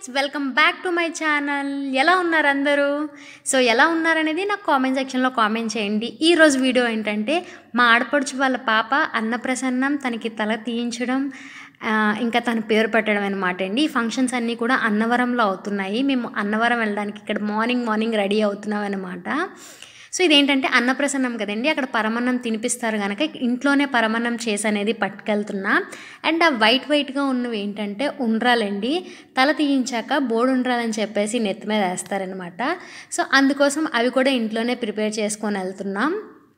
welcome back to my channel ఎలా ఉన్నారు అందరూ సో ఎలా ఉన్నారనేది నాకు కామెంట్ సెక్షన్లో కామెంట్ చేయండి ఈరోజు వీడియో ఏంటంటే మా ఆడపడుచు వాళ్ళ పాప అన్నప్రసన్నం తనకి తల తీయించడం ఆ, ఇంకా తన పేరు పెట్టడం అనమాట అండి ఈ ఫంక్షన్స్ అన్నీ కూడా అన్నవరంలో అవుతున్నాయి మేము అన్నవరం వెళ్ళడానికి ఇక్కడ మార్నింగ్ మార్నింగ్ రెడీ అవుతున్నాం అనమాట సో ఇదేంటంటే అన్నప్రసన్నం కదండి అక్కడ పరమన్నం తినిపిస్తారు కనుక ఇంట్లోనే పరమన్నం చేసి అనేది పట్టుకెళ్తున్నా అండ్ ఆ వైట్ వైట్గా ఉన్నవి ఏంటంటే ఉండ్రాలండి తల తీయించాక బోర్డు ఉండ్రాలని చెప్పేసి నెత్తి మీద వేస్తారనమాట సో అందుకోసం అవి కూడా ఇంట్లోనే ప్రిపేర్ చేసుకొని వెళ్తున్నాం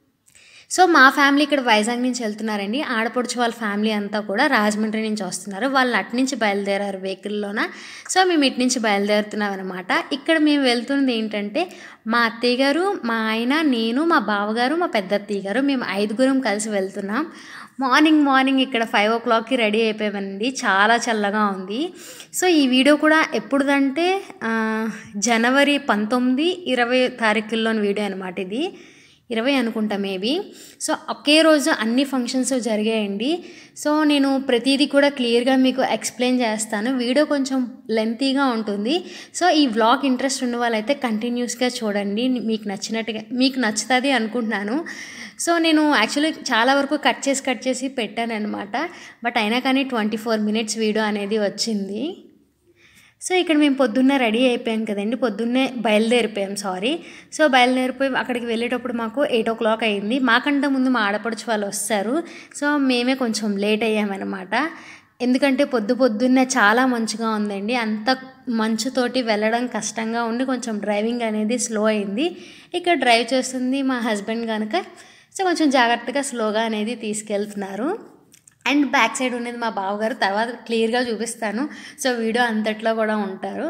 సో మా ఫ్యామిలీ ఇక్కడ వైజాగ్ నుంచి వెళ్తున్నారండి ఆడపడుచు వాళ్ళ ఫ్యామిలీ అంతా కూడా రాజమండ్రి నుంచి వస్తున్నారు వాళ్ళు అటు నుంచి బయలుదేరారు వెహికల్లోన సో మేము ఇటు నుంచి బయలుదేరుతున్నాం అనమాట ఇక్కడ మేము వెళ్తున్నది ఏంటంటే మా అత్తయ్య గారు మా ఆయన నేను మా బావగారు మా పెద్ద అత్తయ్య గారు మేము ఐదుగురం కలిసి వెళ్తున్నాం మార్నింగ్ మార్నింగ్ ఇక్కడ ఫైవ్ ఓ క్లాక్కి రెడీ అయిపోయామండి చాలా చల్లగా ఉంది సో ఈ వీడియో కూడా ఎప్పుడుదంటే ఆ, జనవరి పంతొమ్మిది ఇరవై తారీఖుల్లోని వీడియో అనమాట ఇది ఇరవై అనుకుంటా మేబీ సో ఒకే రోజు అన్ని ఫంక్షన్స్ జరిగాయండి సో నేను ప్రతిదీ కూడా క్లియర్గా మీకు ఎక్స్ప్లెయిన్ చేస్తాను వీడియో కొంచెం లెంతీగా ఉంటుంది సో ఈ వ్లాగ్ ఇంట్రెస్ట్ ఉన్న వాళ్ళైతే కంటిన్యూస్గా చూడండి మీకు నచ్చినట్టుగా మీకు నచ్చుతుంది అనుకుంటున్నాను సో నేను యాక్చువల్లీ చాలా వరకు కట్ చేసి కట్ చేసి పెట్టాను అనమాట బట్ అయినా కానీ ట్వంటీ ఫోర్ మినిట్స్ వీడియో అనేది వచ్చింది సో ఇక్కడ మేము పొద్దున్నే రెడీ అయిపోయాం కదండి పొద్దున్నే బయలుదేరిపోయాం సారీ సో బయలుదేరిపోయి అక్కడికి వెళ్ళేటప్పుడు మాకు ఎయిట్ ఓ క్లాక్ అయింది మాకంటే ముందు మా ఆడపడుచు వాళ్ళు వస్తారు సో మేమే కొంచెం లేట్ అయ్యామన్నమాట ఎందుకంటే పొద్దు పొద్దున్నే చాలా మంచుగా ఉందండి అంత మంచుతోటి వెళ్ళడం కష్టంగా ఉండి కొంచెం డ్రైవింగ్ అనేది స్లో అయింది ఇక్కడ డ్రైవ్ చేస్తుంది మా హస్బెండ్ కనుక సో కొంచెం జాగ్రత్తగా స్లోగా అనేది తీసుకెళ్తున్నారు అండ్ బ్యాక్ సైడ్ ఉన్నది మా బావగారు తర్వాత క్లియర్గా చూపిస్తాను సో వీడియో అంతట్లో కూడా ఉంటారు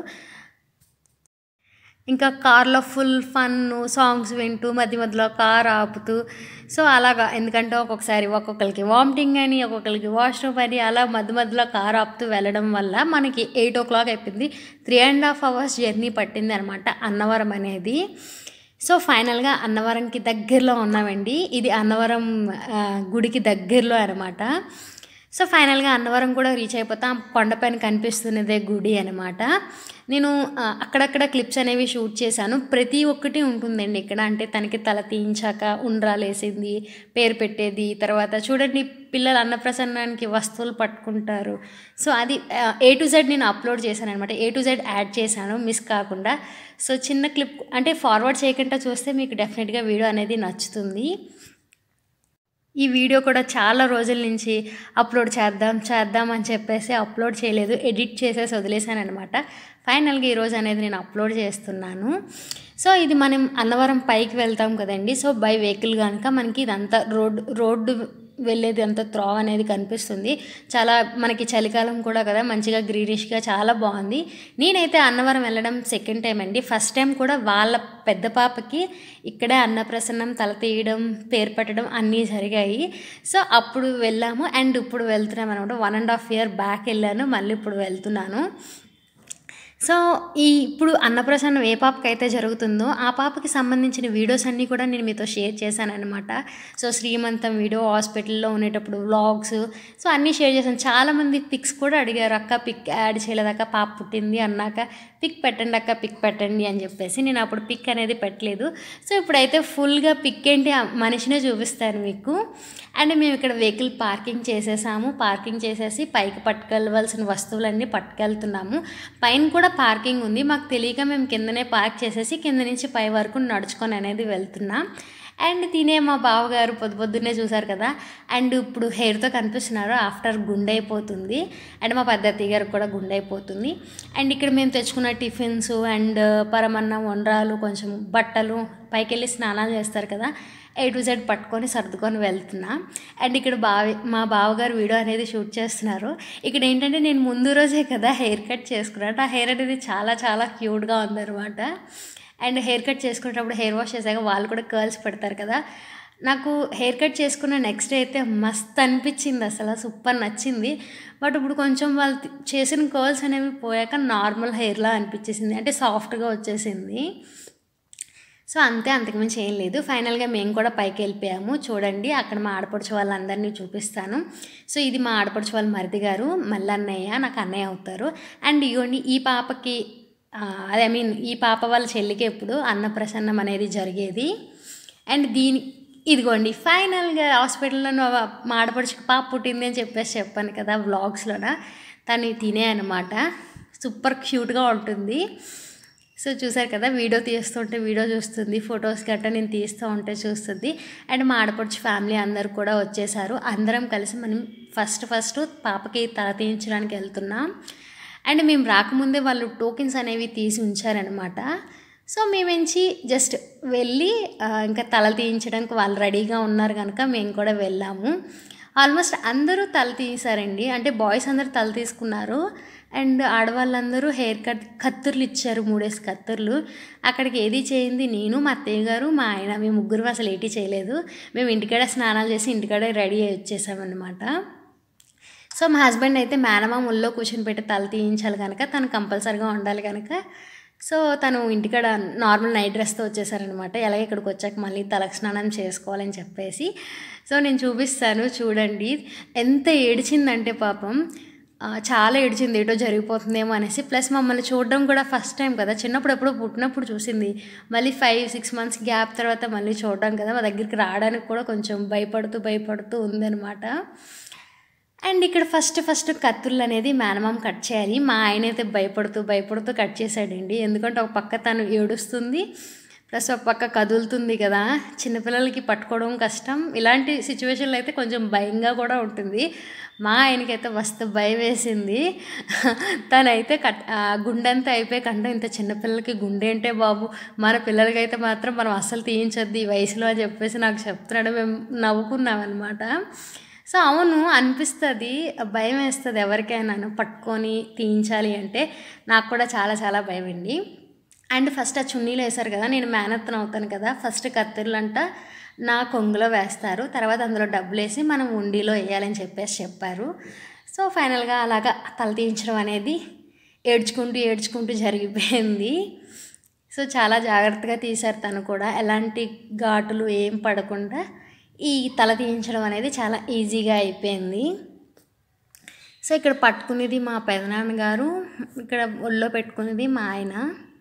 ఇంకా కార్లో ఫుల్ ఫన్ సాంగ్స్ వింటూ మధ్య మధ్యలో కార్ ఆపుతూ సో అలాగా ఎందుకంటే ఒక్కొక్కసారి ఒక్కొక్కరికి వామిటింగ్ అని ఒక్కొక్కరికి వాష్రూమ్ అని అలా మధ్య మధ్యలో కార్ ఆపుతూ వెళ్ళడం వల్ల మనకి ఎయిట్ ఓ క్లాక్ అయిపోయింది three and half hours journey పట్టింది అనమాట అన్నవరం అనేది సో ఫైనల్గా అన్నవరంకి దగ్గరలో ఉన్నామండి ఇది అన్నవరం ఆ, గుడికి దగ్గరలో అనమాట సో ఫైనల్గా అన్నవరం కూడా రీచ్ అయిపోతాం కొండపైన కనిపిస్తున్నదే గుడి అనమాట నేను ఆ, అక్కడక్కడ క్లిప్స్ అనేవి షూట్ చేశాను ప్రతి ఒక్కటి ఉంటుందండి ఇక్కడ అంటే తనకి తల తీయించాక ఉండ్రాలేసింది పేరు పెట్టేది తర్వాత చూడండి పిల్లలు అన్నప్రసన్నానికి వస్తువులు పట్టుకుంటారు సో అది ఏ టు జెడ్ నేను అప్లోడ్ చేశాను అనమాట ఏ టు జెడ్ యాడ్ చేశాను మిస్ కాకుండా సో చిన్న క్లిప్ అంటే ఫార్వర్డ్ చేయకుండా చూస్తే మీకు డెఫినెట్గా వీడియో అనేది నచ్చుతుంది ఈ వీడియో కూడా చాలా రోజుల నుంచి అప్లోడ్ చేద్దాం చేద్దాం అని చెప్పేసి అప్లోడ్ చేయలేదు ఎడిట్ చేసేసి వదిలేసాను అనమాట ఫైనల్గా ఈరోజు అనేది నేను అప్లోడ్ చేస్తున్నాను సో ఇది మనం అన్నవరం పైకి వెళ్తాం కదండి సో బై వెహికల్ కనుక మనకి ఇదంతా రోడ్ రోడ్డు వెళ్ళేది అంత త్రోవ అనేది కనిపిస్తుంది చాలా మనకి చలికాలం కూడా కదా మంచిగా గ్రీనిష్గా చాలా బాగుంది నేనైతే అన్నవరం వెళ్ళడం సెకండ్ టైం అండి ఫస్ట్ టైం కూడా వాళ్ళ పెద్ద పాపకి ఇక్కడే అన్నప్రసన్నం తల తీయడం పేరు పెట్టడం అన్నీ జరిగాయి సో అప్పుడు వెళ్ళాము అండ్ ఇప్పుడు వెళ్తున్నాం అనమాట one and half year back వెళ్ళాను మళ్ళీ ఇప్పుడు వెళ్తున్నాను సో ఈ ఇప్పుడు అన్నప్రసన్నం ఏ పాపకి అయితే జరుగుతుందో ఆ పాపకి సంబంధించిన వీడియోస్ అన్నీ కూడా నేను మీతో షేర్ చేశాను అనమాట సో శ్రీమంతం వీడియో హాస్పిటల్లో ఉండేటప్పుడు వ్లాగ్స్ సో అన్నీ షేర్ చేశాను చాలామంది పిక్స్ కూడా అడిగారు అక్క పిక్ యాడ్ చేయలేదక్క పాప పుట్టింది అన్నాక పిక్ పెట్టండి అక్క పిక్ పెట్టండి అని చెప్పేసి నేను అప్పుడు పిక్ అనేది పెట్టలేదు సో ఇప్పుడైతే ఫుల్గా పిక్ ఏంటి ఆ మనిషినే చూపిస్తాను మీకు అండ్ మేము ఇక్కడ వెహికల్ పార్కింగ్ చేసేసాము పార్కింగ్ చేసేసి పైకి పట్టుకెళ్ళవలసిన వస్తువులన్నీ పట్టుకెళ్తున్నాము పైన కూడా పార్కింగ్ ఉంది మాకు తెలియక మేము కిందనే పార్క్ చేసేసి కింద నుంచి పై వరకు నడుచుకొని అనేది వెళ్తున్నాం అండ్ తినే మా బావగారు పొద్దు పొద్దున్నే చూసారు కదా అండ్ ఇప్పుడు హెయిర్తో కనిపిస్తున్నారు ఆఫ్టర్ గుండె అయిపోతుంది అండ్ మా పద్ధతి గారు కూడా గుండె అయిపోతుంది అండ్ ఇక్కడ మేము తెచ్చుకున్న టిఫిన్స్ అండ్ పరమన్నం వండ్రాలు కొంచెం బట్టలు పైకి వెళ్ళి స్నానాలు చేస్తారు కదా ఏ టు జెడ్ పట్టుకొని సర్దుకొని వెళ్తున్నా అండ్ ఇక్కడ బావి మా బావగారు వీడియో అనేది షూట్ చేస్తున్నారు ఇక్కడ ఏంటంటే నేను ముందు రోజే కదా హెయిర్ కట్ చేసుకున్నాను ఆ హెయిర్ అనేది చాలా చాలా క్యూట్గా ఉందన్నమాట అండ్ హెయిర్ కట్ చేసుకునేటప్పుడు హెయిర్ వాష్ చేశాక వాళ్ళు కూడా కర్ల్స్ పెడతారు కదా నాకు హెయిర్ కట్ చేసుకున్న నెక్స్ట్ డే అయితే మస్త్ అనిపించింది అసలు సూపర్ నచ్చింది బట్ ఇప్పుడు కొంచెం వాళ్ళు తి- చేసిన కర్ల్స్ అనేవి పోయాక నార్మల్ హెయిర్లా అనిపించేసింది అంటే సాఫ్ట్గా వచ్చేసింది సో అంతే అంతకుమించి ఏం లేదు ఫైనల్గా మేము కూడా పైకి వెళ్ళిపోయాము చూడండి అక్కడ మా ఆడపడుచు వాళ్ళందరినీ చూపిస్తాను సో ఇది మా ఆడపడుచు వాళ్ళ మరిది గారు మల్లన్నయ్య నాకు అన్నయ్య అవుతారు అండ్ ఇగోండి ఈ పాపకి అదే ఐ మీన్ ఈ పాప వాళ్ళ చెల్లికి ఎప్పుడు అన్నప్రసన్నం అనేది జరిగేది అండ్ దీని ఇదిగోండి ఫైనల్గా హాస్పిటల్లో మా ఆడపడుచుకి పాప పుట్టింది అని చెప్పేసి చెప్పాను కదా వ్లాగ్స్లోన తను తినే అనమాట సూపర్ క్యూట్గా ఉంటుంది సో చూసారు కదా వీడియో తీస్తుంటే వీడియో చూస్తుంది ఫొటోస్ గట్రా నేను తీస్తూ ఉంటే చూస్తుంది అండ్ మా ఆడపడుచు ఫ్యామిలీ అందరు కూడా వచ్చేసారు అందరం కలిసి మనం ఫస్ట్ ఫస్ట్ పాపకి తల తీయించడానికి వెళ్తున్నాం అండ్ మేము రాకముందే వాళ్ళు టోకెన్స్ అనేవి తీసి ఉంచారనమాట సో మేమెంచి జస్ట్ వెళ్ళి ఆ, ఇంకా తల తీయించడానికి వాళ్ళు రెడీగా ఉన్నారు కనుక మేము కూడా వెళ్ళాము ఆల్మోస్ట్ అందరూ తల తీసారండి అంటే బాయ్స్ అందరూ తల తీసుకున్నారు అండ్ ఆడవాళ్ళందరూ హెయిర్ కట్ కత్తుర్లు ఇచ్చారు మూడేసి కత్తుర్లు అక్కడికి ఏది చేయింది నేను మా అత్తయ్య గారు మా ఆయన మేము ముగ్గురు అసలు ఏటి చేయలేదు మేము ఇంటికాడే స్నానాలు చేసి ఇంటికాడే రెడీ అయ్యి వచ్చేసామన్నమాట సో మా హస్బెండ్ అయితే మేనమామ ఒళ్ళో కూర్చొని పెట్టి తల తీయించాలి కనుక తను కంపల్సరీగా ఉండాలి కనుక సో తను ఇంటికాడ నార్మల్ నైట్ డ్రెస్తో వచ్చేసారనమాట ఎలాగ ఇక్కడికి వచ్చాక మళ్ళీ తలకు స్నానం చేసుకోవాలని చెప్పేసి సో నేను చూపిస్తాను చూడండి ఎంత ఏడిచిందంటే పాపం ఆ, చాలా ఏడిచింది ఏటో జరిగిపోతుందేమో అనేసి ప్లస్ మమ్మల్ని చూడడం కూడా ఫస్ట్ టైం కదా చిన్నప్పుడు ఎప్పుడో పుట్టినప్పుడు చూసింది మళ్ళీ ఫైవ్ సిక్స్ మంత్స్ గ్యాప్ తర్వాత మళ్ళీ చూడడం కదా మా దగ్గరికి రావడానికి కూడా కొంచెం భయపడుతూ భయపడుతూ ఉందన్నమాట అండ్ ఇక్కడ ఫస్ట్ ఫస్ట్ కత్తులు అనేది మేనమామ కట్ చేయాలి మా ఆయన అయితే భయపడుతూ భయపడుతూ కట్ చేశాడండి ఎందుకంటే ఒక పక్క తను ఏడుస్తుంది ప్లస్ ఒక పక్క కదులుతుంది కదా చిన్నపిల్లలకి పట్టుకోవడం కష్టం ఇలాంటి సిచ్యువేషన్లో అయితే కొంచెం భయంగా కూడా ఉంటుంది మా ఆయనకైతే మస్తు భయం వేసింది తనైతే కట్ ఆ గుండెంతా అయిపోయి కంటే ఇంత చిన్నపిల్లలకి గుండె అంటే బాబు మన పిల్లలకైతే మాత్రం మనం అస్సలు తీయించొద్దు ఈ వయసులో అని చెప్పేసి నాకు చెప్తున్నాడు మేము నవ్వుకున్నాం అనమాట సో అవును అనిపిస్తుంది భయం వేస్తుంది ఎవరికైనా పట్టుకొని తీయించాలి అంటే నాకు కూడా చాలా చాలా భయం అండి అండ్ ఫస్ట్ ఆ చున్నీలు వేశారు కదా నేను మేనత్తన అవుతాను కదా ఫస్ట్ కత్తిర్లు అంట నా కొంగులో వేస్తారు తర్వాత అందులో డబ్బులు వేసి మనం ఉండిలో వేయాలని చెప్పేసి చెప్పారు సో ఫైనల్గా అలాగా తల తీయించడం అనేది ఏడ్చుకుంటూ ఏడ్చుకుంటూ జరిగిపోయింది సో చాలా జాగ్రత్తగా తీశారు తను కూడా ఎలాంటి ఘాటులు ఏం పడకుండా ఈ తల తీయించడం అనేది చాలా ఈజీగా అయిపోయింది సో ఇక్కడ పట్టుకునేది మా పెదనాన్నగారు ఇక్కడ ఒళ్ళో పెట్టుకునేది మా ఆయన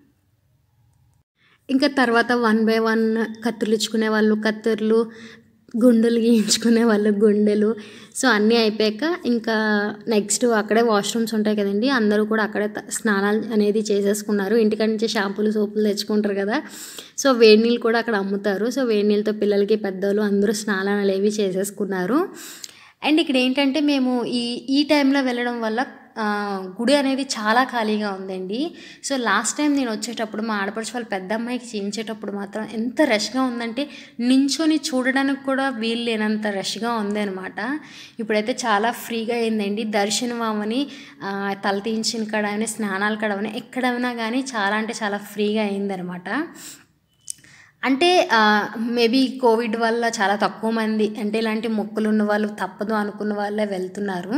ఇంకా తర్వాత వన్ బై వన్ కత్తులు ఇచ్చుకునే వాళ్ళు కత్తుర్లు గుండెలు గీయించుకునే వాళ్ళు గుండెలు సో అన్నీ అయిపోయాక ఇంకా నెక్స్ట్ అక్కడే వాష్రూమ్స్ ఉంటాయి కదండి అందరూ కూడా అక్కడే త- స్నానాలు అనేది చేసేసుకున్నారు ఇంటికాడ నుంచి షాంపూలు సోపులు తెచ్చుకుంటారు కదా సో వేడి నీళ్ళు కూడా అక్కడ అమ్ముతారు సో వేడి నీళ్ళతో పిల్లలకి పెద్దలు అందరూ స్నానాలు అవి చేసేసుకున్నారు అండ్ ఇక్కడ ఏంటంటే మేము ఈ ఈ టైంలో వెళ్ళడం వల్ల ఆ, గుడి అనేది చాలా ఖాళీగా ఉందండి సో లాస్ట్ టైం నేను వచ్చేటప్పుడు మా ఆడపడుచు వాళ్ళ పెద్ద అమ్మాయికి చేయించేటప్పుడు మాత్రం ఎంత రష్గా ఉందంటే నించొని చూడడానికి కూడా వీలు లేనంత రష్గా ఉందన్నమాట ఇప్పుడైతే చాలా ఫ్రీగా అయిందండి దర్శనం అవ్వని ఆ, తల తీయించిన కడవని స్నానాలు కడవని ఎక్కడైనా కానీ చాలా అంటే చాలా ఫ్రీగా అయిందనమాట అంటే మేబీ కోవిడ్ వల్ల చాలా తక్కువ మంది అంటే ఇలాంటి మొక్కులు ఉన్న వాళ్ళు తప్పదు అనుకున్న వాళ్ళే వెళ్తున్నారు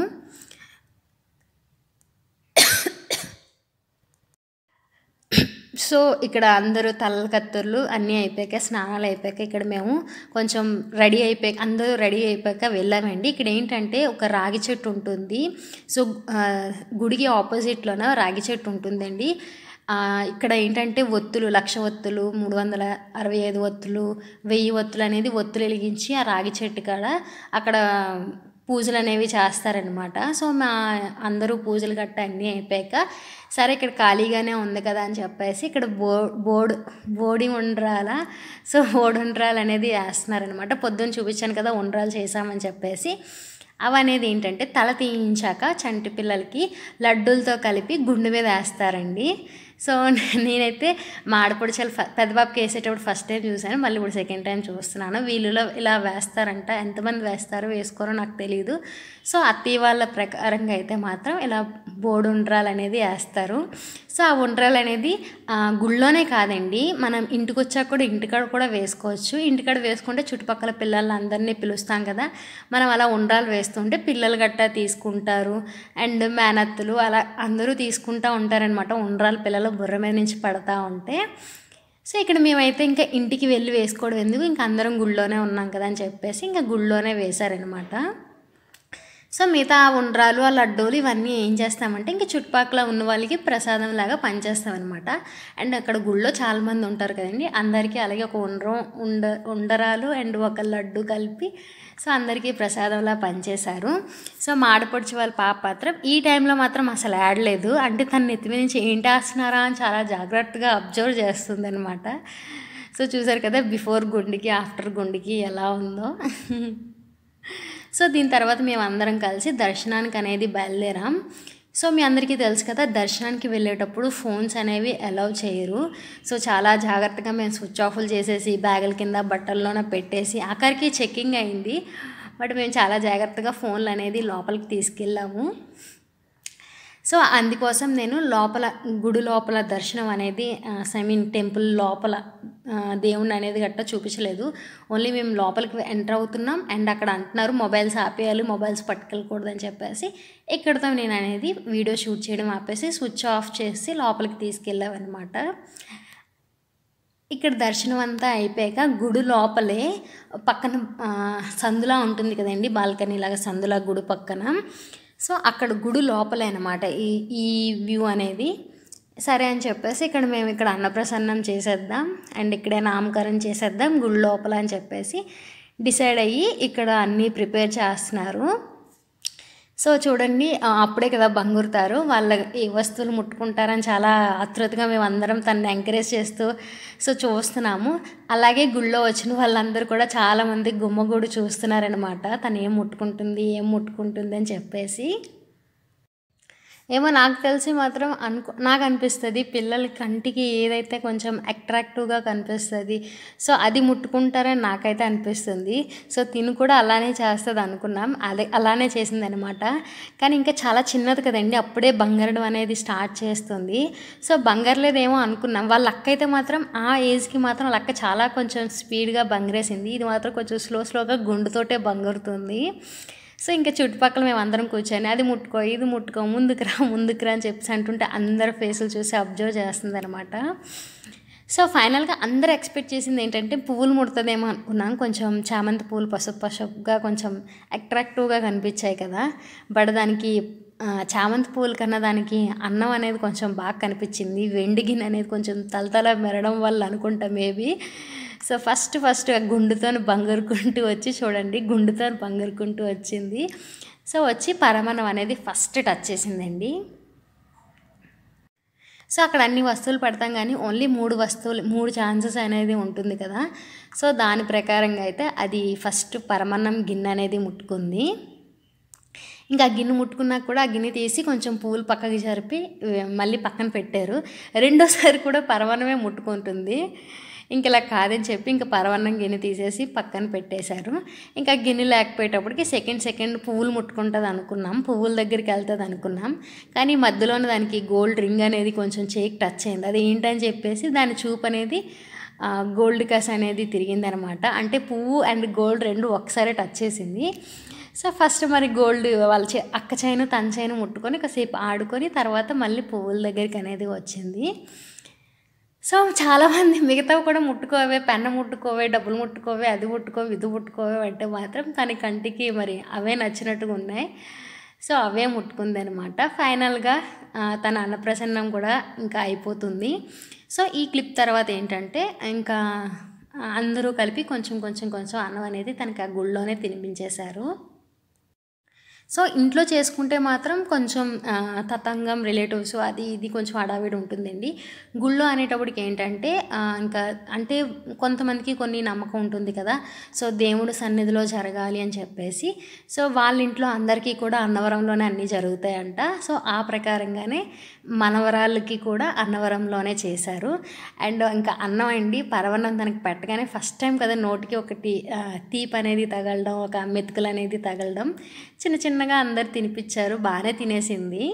సో ఇక్కడ అందరూ తలల కత్తుర్లు అన్నీ అయిపోయాక స్నానాలు అయిపోయాక ఇక్కడ మేము కొంచెం రెడీ అయిపోయాక అందరూ రెడీ అయిపోయాక వెళ్ళామండి ఇక్కడ ఏంటంటే ఒక రాగి చెట్టు ఉంటుంది సో ఆ, గుడికి ఆపోజిట్లోన రాగి చెట్టు ఉంటుందండి ఆ, ఇక్కడ ఏంటంటే ఒత్తులు లక్ష ఒత్తులు మూడు వందల అరవై ఐదు ఒత్తులు వెయ్యి ఒత్తులు అనేది ఒత్తులు వెలిగించి ఆ రాగి చెట్టు కాడ అక్కడ పూజలు అనేవి చేస్తారనమాట సో మా అందరూ పూజలు గట్ట అన్నీ అయిపోయాక సరే ఇక్కడ ఖాళీగానే ఉంది కదా అని చెప్పేసి ఇక్కడ బో బోర్డు బోడి ఉండ్రాల సో బోడి ఉండ్రాలు అనేది వేస్తున్నారనమాట పొద్దున్న చూపించాను కదా ఉండ్రాలు చేసామని చెప్పేసి అవి అనేది ఏంటంటే తల తీయించాక చంటి పిల్లలకి లడ్డూలతో కలిపి గుండె మీద వేస్తారండి సో నేనైతే మా ఆడపడిచాలు పెద్ద బాబుకి వేసేటప్పుడు ఫస్ట్ టైం చూశాను మళ్ళీ ఇప్పుడు సెకండ్ టైం చూస్తున్నాను వీళ్ళలో ఇలా వేస్తారంట ఎంతమంది వేస్తారో వేసుకోరో నాకు తెలియదు సో అత్తయ్య వాళ్ళ ప్రకారంగా అయితే మాత్రం ఇలా బోర్డు ఉండ్రాలు అనేది వేస్తారు సో ఆ ఉండ్రాలు అనేది ఆ, గుళ్ళోనే కాదండి మనం ఇంటికి వచ్చాక కూడా ఇంటికాడ కూడా వేసుకోవచ్చు ఇంటికాడ వేసుకుంటే చుట్టుపక్కల పిల్లలందరినీ పిలుస్తాం కదా మనం అలా ఉండ్రాలు వేస్తుంటే పిల్లలు గట్టా తీసుకుంటారు అండ్ మేనత్తులు అలా అందరూ తీసుకుంటూ ఉంటారనమాట ఉండ్రాలు పిల్లలు బుర్ర మీద నుంచి పడతా ఉంటే సో ఇక్కడ మేమైతే ఇంకా ఇంటికి వెళ్ళి వేసుకోవడం ఎందుకు ఇంకా అందరం గుళ్ళోనే ఉన్నాం కదా అని చెప్పేసి ఇంకా గుళ్ళోనే వేశారనమాట సో మిగతా ఆ ఉండ్రాలు ఆ లడ్డూలు ఇవన్నీ ఏం చేస్తామంటే ఇంకా చుట్టుపక్కల ఉన్న వాళ్ళకి ప్రసాదం లాగా పనిచేస్తామన్నమాట అండ్ అక్కడ గుళ్ళో చాలామంది ఉంటారు కదండి అందరికీ అలాగే ఒక ఉండ్రం ఉండ ఉండరాలు అండ్ ఒక లడ్డు కలిపి సో అందరికీ ప్రసాదంలా పనిచేశారు సో మాడపడిచి వాళ్ళ పాప మాత్రం ఈ టైంలో మాత్రం అసలు ఆడలేదు అంటే తన నెత్తి మీద నుంచి ఏంటి వేస్తున్నారా అని చాలా జాగ్రత్తగా అబ్జర్వ్ చేస్తుంది అనమాట సో చూసారు కదా బిఫోర్ గుండికి ఆఫ్టర్ గుండికి ఎలా ఉందో సో దీని తర్వాత మేము అందరం కలిసి దర్శనానికి అనేది బయలుదేరాం సో మీ అందరికీ తెలుసు కదా దర్శనానికి వెళ్ళేటప్పుడు ఫోన్స్ అనేవి అలౌ చేయరు సో చాలా జాగ్రత్తగా మేము స్విచ్ ఆఫ్లు చేసేసి బ్యాగుల కింద బట్టల్లోన పెట్టేసి ఆఖరికి చెక్కింగ్ అయింది బట్ మేము చాలా జాగ్రత్తగా ఫోన్లు అనేది లోపలికి తీసుకెళ్ళాము సో అందుకోసం నేను లోపల గుడి లోపల దర్శనం అనేది ఐ మీన్ టెంపుల్ లోపల ఆ, దేవుణ్ణి అనేది గట్ట చూపించలేదు ఓన్లీ మేము లోపలికి ఎంటర్ అవుతున్నాం అండ్ అక్కడ అంటున్నారు మొబైల్స్ ఆపేయాలి మొబైల్స్ పట్టుకెళ్ళకూడదని చెప్పేసి ఇక్కడతో నేను అనేది వీడియో షూట్ చేయడం ఆపేసి స్విచ్ ఆఫ్ చేసి లోపలికి తీసుకెళ్ళామన్నమాట ఇక్కడ దర్శనం అంతా అయిపోయాక గుడి లోపలే పక్కన ఆ, సందులా ఉంటుంది కదండి బాల్కనీ లాగా సందులా గుడి పక్కన సో అక్కడ గుడి లోపలే అనమాట ఈ ఈ వ్యూ అనేది సరే అని చెప్పేసి ఇక్కడ మేము ఇక్కడ అన్నప్రసన్నం చేసేద్దాం అండ్ ఇక్కడే నామకరణం చేసేద్దాం గుడి లోపల అని చెప్పేసి డిసైడ్ అయ్యి ఇక్కడ అన్నీ ప్రిపేర్ చేస్తున్నారు సో చూడండి ఆ, అప్పుడే కదా బంగురుతారు వాళ్ళ ఏ వస్తువులు ముట్టుకుంటారని చాలా ఆతృతగా మేము అందరం తనని ఎంకరేజ్ చేస్తూ సో చూస్తున్నాము అలాగే గుళ్ళో వచ్చిన వాళ్ళందరూ కూడా చాలామంది గుమ్మగూడు చూస్తున్నారనమాట తను ఏం ముట్టుకుంటుంది ఏం ముట్టుకుంటుంది అని చెప్పేసి ఏమో నాకు తెలిసి మాత్రం అనుకో నాకు అనిపిస్తుంది పిల్లల కంటికి ఏదైతే కొంచెం అట్రాక్టివ్గా కనిపిస్తుంది సో అది ముట్టుకుంటారని నాకైతే అనిపిస్తుంది సో తిను కూడా అలానే చేస్తుంది అనుకున్నాం అదే అలానే చేసింది అనమాట కానీ ఇంకా చాలా చిన్నది కదండి అప్పుడే బంగారడం అనేది స్టార్ట్ చేస్తుంది సో బంగారలేదేమో అనుకున్నాం వాళ్ళ అక్క అయితే మాత్రం ఆ ఏజ్కి మాత్రం వాళ్ళ అక్క చాలా కొంచెం స్పీడ్గా బంగరేసింది ఇది మాత్రం కొంచెం స్లో స్లోగా గుండుతోటే బంగురుతుంది సో ఇంకా చుట్టుపక్కల మేము అందరం కూర్చొని అది ముట్టుకో ఇది ముట్టుకో ముందుకు రా ముందుకు రా అని చెప్పేసి అంటుంటే అందరి ఫేసులు చూసి అబ్జర్వ్ చేస్తుంది అనమాట సో ఫైనల్గా అందరూ ఎక్స్పెక్ట్ చేసింది ఏంటంటే పువ్వులు ముడుతుందేమో అనుకున్నాం కొంచెం చామంతి పువ్వులు పసుపు పసుపుగా కొంచెం అట్రాక్టివ్గా కనిపించాయి కదా బట్ దానికి ఆ, చామంతి పువ్వుల కన్నా దానికి అన్నం అనేది కొంచెం బాగా కనిపించింది వెండి గిన్నె అనేది కొంచెం తలతల మెరడం వల్ల అనుకుంటా మేబీ సో ఫస్ట్ ఫస్ట్ గుండుతో బంగరుకుంటూ వచ్చి చూడండి గుండుతో బంగరుకుంటూ వచ్చింది సో వచ్చి పరమన్నం అనేది ఫస్ట్ టచ్ చేసిందండి సో అక్కడ అన్ని వస్తువులు పెడతాం కానీ ఓన్లీ మూడు వస్తువులు మూడు ఛాన్సెస్ అనేది ఉంటుంది కదా సో దాని ప్రకారంగా అయితే అది ఫస్ట్ పరమన్నం గిన్నె అనేది ముట్టుకుంది ఇంకా ఆ గిన్నె ముట్టుకున్నాక కూడా ఆ గిన్నె తీసి కొంచెం పూలు పక్కకి జరిపి ఏ, మళ్ళీ పక్కన పెట్టారు రెండోసారి కూడా పరవన్నమే ముట్టుకుంటుంది ఇంక ఇలా కాదని చెప్పి ఇంకా పరవన్నం గిన్నె తీసేసి పక్కన పెట్టేశారు ఇంకా గిన్నె లేకపోయేటప్పటికి సెకండ్ సెకండ్ పువ్వులు ముట్టుకుంటుంది అనుకున్నాం పువ్వుల దగ్గరికి వెళ్తుంది అనుకున్నాం కానీ మధ్యలోనే దానికి గోల్డ్ రింగ్ అనేది కొంచెం చేయికి టచ్ అయింది అది ఏంటని చెప్పేసి దాని చూపు అనేది ఆ, గోల్డ్ కస్ అనేది తిరిగిందనమాట అంటే పువ్వు అండ్ గోల్డ్ రెండు ఒకసారి టచ్ చేసింది సో ఫస్ట్ మరి గోల్డ్ వాళ్ళ చే అక్క చైను తన చైను ముట్టుకొని కాసేపు ఆడుకొని తర్వాత మళ్ళీ పువ్వుల దగ్గరికి అనేది వచ్చింది సో చాలామంది మిగతావి కూడా ముట్టుకోవే పెన్న ముట్టుకోవే డబ్బులు ముట్టుకోవే అది ముట్టుకోవే ఇది ముట్టుకోవే అంటే మాత్రం తన కంటికి మరి అవే నచ్చినట్టుగా ఉన్నాయి సో అవే ముట్టుకుంది అనమాట ఫైనల్గా ఆ, తన అన్నప్రసన్నం కూడా ఇంకా అయిపోతుంది సో ఈ క్లిప్ తర్వాత ఏంటంటే ఇంకా ఆ, అందరూ కలిపి కొంచెం కొంచెం కొంచెం అన్నం అనేది తనకి ఆ గుళ్ళోనే తినిపించేశారు సో ఇంట్లో చేసుకుంటే మాత్రం కొంచెం ఆ, తతంగం రిలేటివ్స్ అది ఇది కొంచెం హడావిడి ఉంటుందండి గుళ్ళో అనేటప్పటికి ఏంటంటే ఆ, ఇంకా అంటే కొంతమందికి కొన్ని నమ్మకం ఉంటుంది కదా సో దేవుడు సన్నిధిలో జరగాలి అని చెప్పేసి సో వాళ్ళ ఇంట్లో అందరికీ కూడా అన్నవరంలోనే అన్నీ జరుగుతాయంట సో ఆ ప్రకారంగానే మనవరాళ్ళకి కూడా అన్నవరంలోనే చేశారు అండ్ ఇంకా అన్నం అండి పరవన్నం తనకి పెట్టగానే ఫస్ట్ టైం కదా నోటికి ఒకటి ఆ, తీపి అనేది తగలడం ఒక మెతుకులు అనేది తగలడం చిన్న చిన్నగా అందరు తినిపించారు బాగానే తినేసింది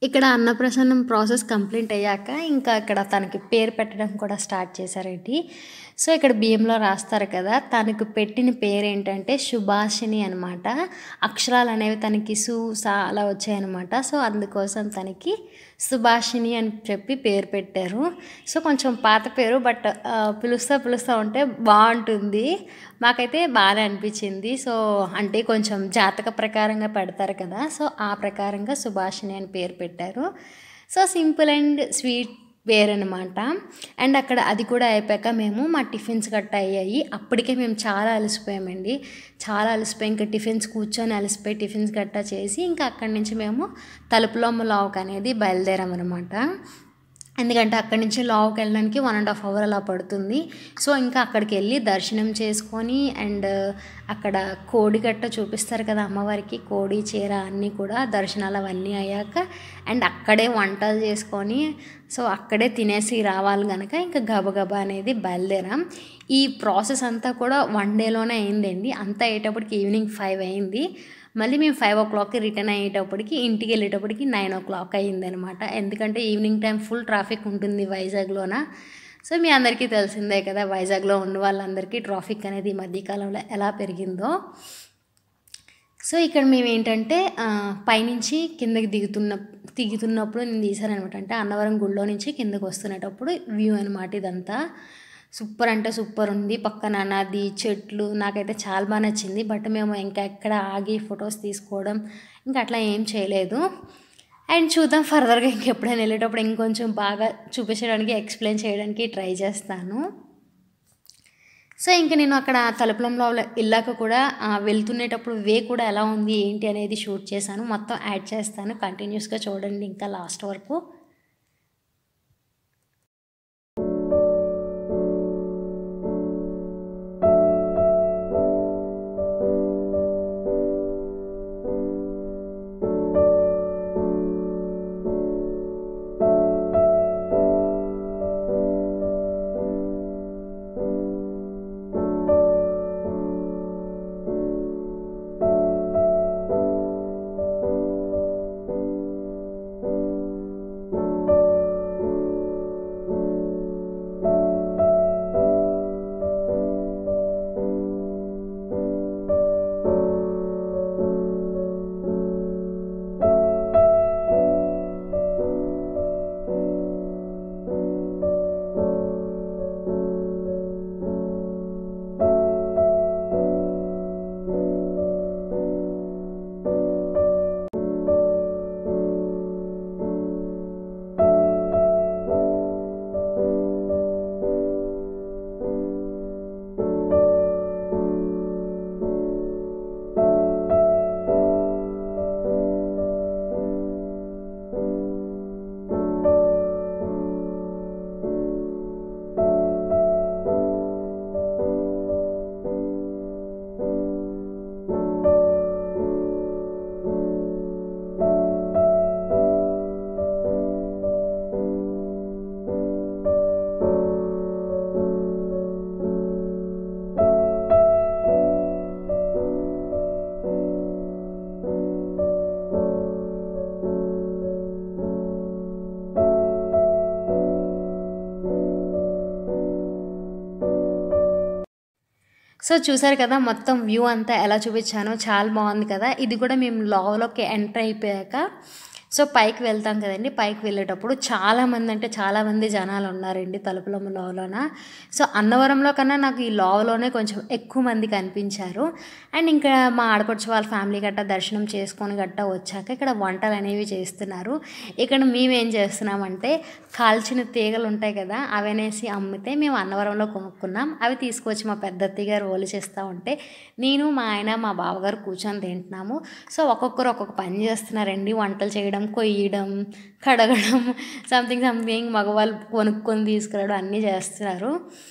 ఇక్కడ అన్నప్రసన్నం ప్రాసెస్ కంప్లీట్ అయ్యాక ఇంకా ఇక్కడ తనకి పేరు పెట్టడం కూడా స్టార్ట్ చేశారండి సో ఇక్కడ బియ్యంలో రాస్తారు కదా తనకు పెట్టిన పేరు ఏంటంటే సుభాషిణి అనమాట అక్షరాలు అనేవి తనకి సు సా అలా వచ్చాయన్నమాట సో అందుకోసం తనకి సుభాషిణి అని చెప్పి పేరు పెట్టారు సో కొంచెం పాత పేరు బట్ పిలుస్తా పిలుస్తూ ఉంటే బాగుంటుంది మాకైతే బాగానే అనిపించింది సో అంటే కొంచెం జాతక ప్రకారంగా పెడతారు కదా సో ఆ ప్రకారంగా సుభాషిణి అని పేరు పెట్టారు సో సింపుల్ అండ్ స్వీట్ పేరు అనమాట అండ్ అక్కడ అది కూడా అయిపోయాక మేము మా టిఫిన్స్ గట్ట అయ్యాయి అప్పటికే మేము చాలా అలసిపోయామండి చాలా అలసిపోయి ఇంకా టిఫిన్స్ కూర్చొని అలసిపోయి టిఫిన్స్ గట్ట చేసి ఇంకా అక్కడి నుంచి మేము తలుపులమ్మ లావుక్ అనేది బయలుదేరామన్నమాట ఎందుకంటే అక్కడి నుంచి లావుకి వెళ్ళడానికి వన్ అండ్ హాఫ్ అవర్ అలా పడుతుంది సో ఇంకా అక్కడికి వెళ్ళి దర్శనం చేసుకొని అండ్ అక్కడ కోడి గట్ట చూపిస్తారు కదా అమ్మవారికి కోడి చీర అన్నీ కూడా దర్శనాలు అవన్నీ అయ్యాక అండ్ అక్కడే వంటలు చేసుకొని సో అక్కడే తినేసి రావాలి కనుక ఇంకా గబగబా అనేది బయలుదేరాం ఈ ప్రాసెస్ అంతా కూడా వన్ డేలోనే అయిందండి అంతా అయ్యేటప్పటికి ఈవినింగ్ ఫైవ్ అయింది మళ్ళీ మేము ఫైవ్ ఓ క్లాక్కి రిటర్న్ అయ్యేటప్పటికి ఇంటికి వెళ్ళేటప్పటికి నైన్ ఓ క్లాక్ అయ్యిందనమాట ఎందుకంటే ఈవినింగ్ టైం ఫుల్ ట్రాఫిక్ ఉంటుంది వైజాగ్లోన సో మీ అందరికీ తెలిసిందే కదా వైజాగ్లో ఉన్న వాళ్ళందరికీ ట్రాఫిక్ అనేది ఈ మధ్యకాలంలో ఎలా పెరిగిందో సో ఇక్కడ మేము ఏంటంటే ఆ, పైనుంచి కిందకి దిగుతున్న దిగుతున్నప్పుడు నేను తీసాను అనమాట అంటే అన్నవరం గుళ్ళో నుంచి కిందకి వస్తునేటప్పుడు వ్యూ అనమాట ఇదంతా సూపర్ అంటే సూపర్ ఉంది పక్కన నది చెట్లు నాకైతే చాలా బాగా నచ్చింది బట్ మేము ఇంకా ఎక్కడ ఆగి ఫొటోస్ తీసుకోవడం ఇంకా అట్లా ఏం చేయలేదు అండ్ చూద్దాం ఫర్దర్గా ఇంకెప్పుడైనా వెళ్ళేటప్పుడు ఇంకొంచెం బాగా చూపించడానికి ఎక్స్ప్లెయిన్ చేయడానికి ట్రై చేస్తాను సో ఇంకా నేను అక్కడ తలుపులంలో వెళ్ళాక కూడా ఆ, వెళ్తునేటప్పుడు వే కూడా ఎలా ఉంది ఏంటి అనేది షూట్ చేశాను మొత్తం యాడ్ చేస్తాను కంటిన్యూస్గా చూడండి ఇంకా లాస్ట్ వరకు సో చూసారు కదా మొత్తం వ్యూ అంతా ఎలా చూపించానో చాలా బాగుంది కదా ఇది కూడా మేము లోలోకి ఎంటర్ అయిపోయాక సో పైకి వెళ్తాం కదండి పైకి వెళ్ళేటప్పుడు చాలామంది అంటే చాలామంది జనాలు ఉన్నారండి తలుపులమ్మ లోలోన సో అన్నవరంలో కన్నా నాకు ఈ లోవలోనే కొంచెం ఎక్కువ మంది కనిపించారు అండ్ ఇంకా మా ఆడపడుచు వాళ్ళ ఫ్యామిలీ గట్టా దర్శనం చేసుకొని గట్టా వచ్చాక ఇక్కడ వంటలు అనేవి చేస్తున్నారు ఇక్కడ మేమేం చేస్తున్నామంటే కాల్చిన తీగలు ఉంటాయి కదా అవి అనేసి అమ్మితే మేము అన్నవరంలో కొనుక్కున్నాం అవి తీసుకొచ్చి మా పెద్ద అత్తయ్య గారు ఓలి చేస్తూ ఉంటే నేను మా ఆయన మా బావగారు కూర్చొని తింటున్నాము సో ఒక్కొక్కరు ఒక్కొక్క పని చేస్తున్నారండి వంటలు చేయడం కొయ్యడం కడగడం సంథింగ్ సంథింగ్ మగవాళ్ళు కొనుక్కొని తీసుకురావడం అన్నీ చేస్తున్నారు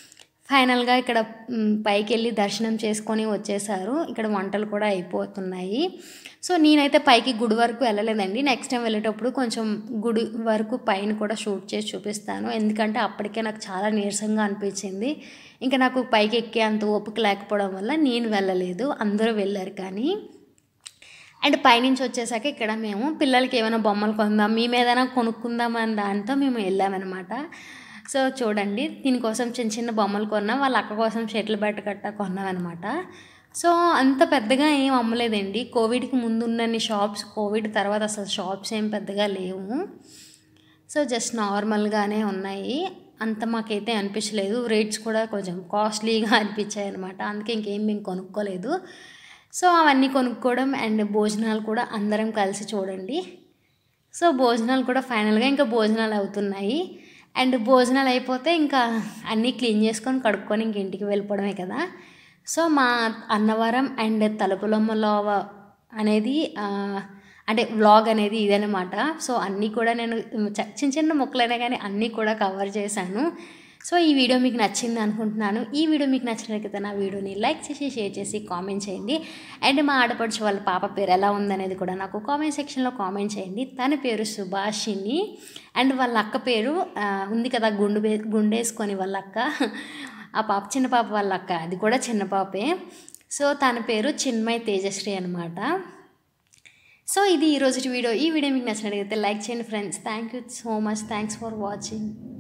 ఫైనల్గా ఇక్కడ మ్, పైకి వెళ్ళి దర్శనం చేసుకొని వచ్చేసారు ఇక్కడ వంటలు కూడా అయిపోతున్నాయి సో నేనైతే పైకి గుడి వరకు వెళ్ళలేదండి నెక్స్ట్ టైం వెళ్ళేటప్పుడు కొంచెం గుడి వరకు పైన కూడా షూట్ చేసి చూపిస్తాను ఎందుకంటే అప్పటికే నాకు చాలా నీరసంగా అనిపించింది ఇంకా నాకు పైకి ఎక్కే అంత ఓపిక లేకపోవడం వల్ల నేను వెళ్ళలేదు అందరూ వెళ్ళారు కానీ అండ్ పైనుంచి వచ్చేసాక ఇక్కడ మేము పిల్లలకి ఏమైనా బొమ్మలు కొందాం మేము ఏదైనా కొనుక్కుందాం అని దాంతో మేము వెళ్ళామన్నమాట సో చూడండి దీనికోసం చిన్న చిన్న బొమ్మలు కొన్నాం వాళ్ళ అక్క కోసం షెటిల్ బ్యాట్ కట్ట కొన్నాం అనమాట సో అంత పెద్దగా ఏం అమ్మలేదండి కోవిడ్కి ముందు ఉన్నన్ని షాప్స్ కోవిడ్ తర్వాత అసలు షాప్స్ ఏం పెద్దగా లేవు సో జస్ట్ నార్మల్గానే ఉన్నాయి అంత మాకైతే అనిపించలేదు రేట్స్ కూడా కొంచెం కాస్ట్లీగా అనిపించాయి అనమాట అందుకే ఇంకేం మేము కొనుక్కోలేదు సో అవన్నీ కొనుక్కోవడం అండ్ భోజనాలు కూడా అందరం కలిసి చూడండి సో భోజనాలు కూడా ఫైనల్గా ఇంకా భోజనాలు అవుతున్నాయి అండ్ భోజనాలు అయిపోతే ఇంకా అన్నీ క్లీన్ చేసుకొని కడుక్కొని ఇంక ఇంటికి వెళ్ళిపోవడమే కదా సో మా అన్నవరం అండ్ తలుపులమ్మలో అనేది ఆ, అంటే వ్లాగ్ అనేది ఇదనమాట సో అన్నీ కూడా నేను చ- చిన్న చిన్న ముక్కలైనా కానీ అన్నీ కూడా కవర్ చేశాను సో ఈ వీడియో మీకు నచ్చింది అనుకుంటున్నాను ఈ వీడియో మీకు నచ్చినట్లయితే నా వీడియోని లైక్ చేసి షేర్ చేసి కామెంట్ చేయండి అండ్ మా ఆడపడుచు వాళ్ళ పాప పేరు ఎలా ఉందనేది కూడా నాకు కామెంట్ సెక్షన్లో కామెంట్ చేయండి తన పేరు సుభాషిని అండ్ వాళ్ళ అక్క పేరు ఆ, ఉంది కదా గుండు వే గుండేసుకొని వాళ్ళ అక్క ఆ పాప చిన్న పాప వాళ్ళ అక్క అది కూడా చిన్న పాపే సో తన పేరు చిన్మయ్ తేజశ్రీ అనమాట సో ఇది ఈరోజు వీడియో ఈ వీడియో మీకు నచ్చినట్లయితే లైక్ చేయండి friends thank you so much thanks for watching